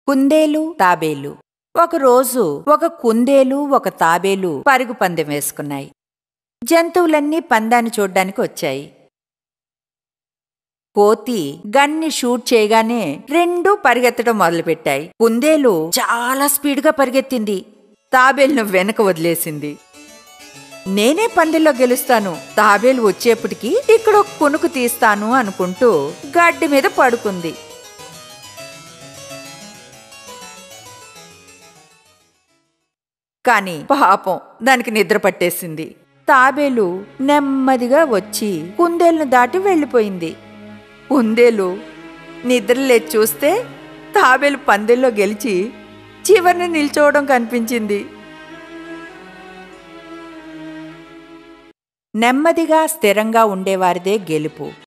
కుందేలు తాబేలు ఒకరోజు ఒక కుందేలు ఒక తాబేలు పరుగు పందెం వేసుకున్నాయి జంతువులన్నీ పందాన్ని చూడ్డానికి వచ్చాయి కోతి గన్ని షూట్ చేయగానే రెండూ పరిగెత్తడం మొదలుపెట్టాయి కుందేలు చాలా స్పీడ్గా పరిగెత్తింది తాబేలును వెనక వదిలేసింది నేనే పందెంలో గెలుస్తాను తాబేలు వచ్చేప్పటికి ఇక్కడ ఒక కునుకు తీస్తాను అనుకుంటూ గడ్డి మీద పడుకుంది కాని పాపం దానికి నిద్ర పట్టేసింది తాబేలు నెమ్మదిగా వచ్చి కుందేలును దాటి వెళ్ళిపోయింది కుందేలు నిద్రలేచి చూస్తే తాబేలు పందెంలో గెలిచి చివరిని నిల్చోవడం కనిపించింది నెమ్మదిగా స్థిరంగా ఉండేవారిదే గెలుపు